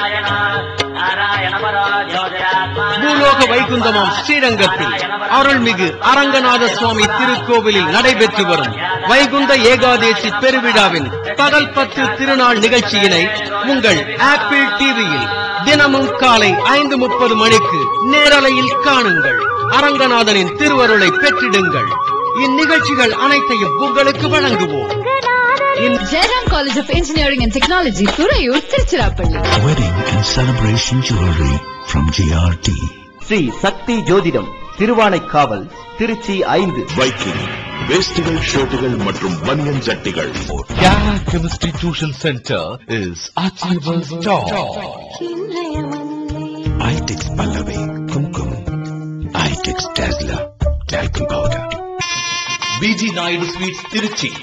பூலோக வைகுந்தமாம் ஸ்ரீரங்கத்தில் அருள்மிகு அரங்கநாத சுவாமி திருக்கோவிலில் நடைபெற்று வரும் வைகுந்த ஏகாதேசி பெருவிழாவின் பகல் பத்து திருநாள் நிகழ்ச்சியினை உங்கள் ஆப்பிள் டிவியில் தினமும் காலை ஐந்து முப்பது மணிக்கு நேரலையில் காணுங்கள் அரங்கநாதனின் திருவருளை பெற்றிடுங்கள் இந்நிகழ்ச்சிகள் அனைத்தையும் உங்களுக்கு வழங்குவோம் in Jairam College of Engineering and Technology, Thurayur, Tiruchirappalli. Wedding and celebration jewelry from GRT. Sri சக்தி ஜோதிடம் திருவானைக்காவல் திருச்சி ஐந்து வைக்கிங் வேஷ்டிகள் ஷர்ட்டுகள் மற்றும் பனியன் சட்டிகள் Gala Chemistry Tuition Center is Achiever's Store. ITEX Pallavi Kumkum. ITEX Dazzler Talcum Powder. BG Naidu Sweets Tiruchi.